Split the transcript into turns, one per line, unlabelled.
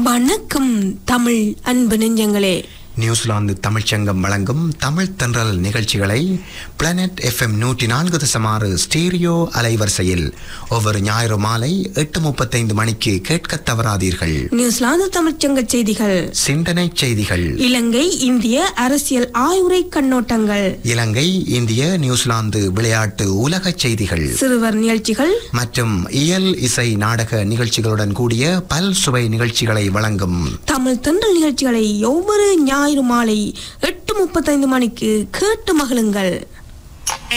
வணக்கம் தமிழ் அன்பு நெஞ்சங்களே
நியூசிலாந்து தமிழ்ச்சங்கம் வழங்கும் தமிழ் தென்றல் நிகழ்ச்சிகளை பிளானட் எஃப்எம் நூற்றி நான்கு தசமாறு ஸ்டீரியோ அலைவரிசையில் ஒவ்வொரு ஞாயிறு மாலை எட்டு முப்பத்தைந்து மணிக்கு கேட்கத் தவறாதீர்கள்
நியூசிலாந்து தமிழ்ச்சங்க செய்திகள்
சிந்தனை செய்திகள்
இலங்கை இந்திய அரசியல் ஆய்வுரை கண்ணோட்டங்கள்
இலங்கை இந்திய நியூசிலாந்து விளையாட்டு உலக செய்திகள்
சிறுவர் நிகழ்ச்சிகள்
மற்றும் இயல் இசை நாடக நிகழ்ச்சிகளுடன் கூடிய பல் சுவை நிகழ்ச்சிகளை வழங்கும்
தமிழ் தென்றல் நிகழ்ச்சிகளை ஒவ்வொரு ஞாயிறு மாலை எட்டு முப்பத்தைந்து மணிக்கு கேட்டு மகிழுங்கள்